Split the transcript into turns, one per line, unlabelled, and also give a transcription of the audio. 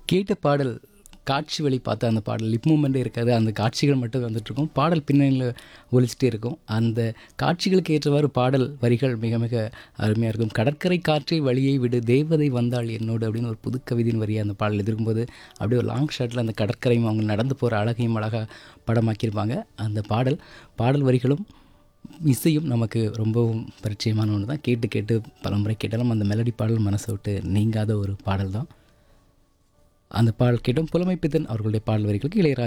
கேட்ட பாடல் காட்சி வழி பார்த்த அந்த பாடல் லிப் மூமெண்ட்டே இருக்காது அந்த காட்சிகள் மட்டும் வந்துட்டுருக்கும் பாடல் பின்னணியில் ஒலிச்சிட்டே இருக்கும் அந்த காட்சிகளுக்கு ஏற்றவாறு பாடல் வரிகள் மிக மிக அருமையாக இருக்கும் கடற்கரை காற்றை வழியை விடு தேவதை வந்தாள் என்னோடு அப்படின்னு ஒரு புது கவிதையின் வரியை அந்த பாடல் எதிர்க்கும்போது அப்படியே ஒரு லாங் ஷாட்டில் அந்த கடற்கரையும் அவங்க நடந்து போகிற அழகையும் அழகாக படமாக்கியிருப்பாங்க அந்த பாடல் பாடல் வரிகளும் இசையும் நமக்கு ரொம்பவும் பரிச்சயமான ஒன்று தான் கேட்டு கேட்டு பலமுறை கேட்டாலும் அந்த மெலடி பாடல் மனசை விட்டு நீங்காத ஒரு பாடல் தான் அந்த பாடல் கேட்டும் புலமைப்பித்தன் அவர்களுடைய பாடல் வரிகளுக்கு இளையராஜா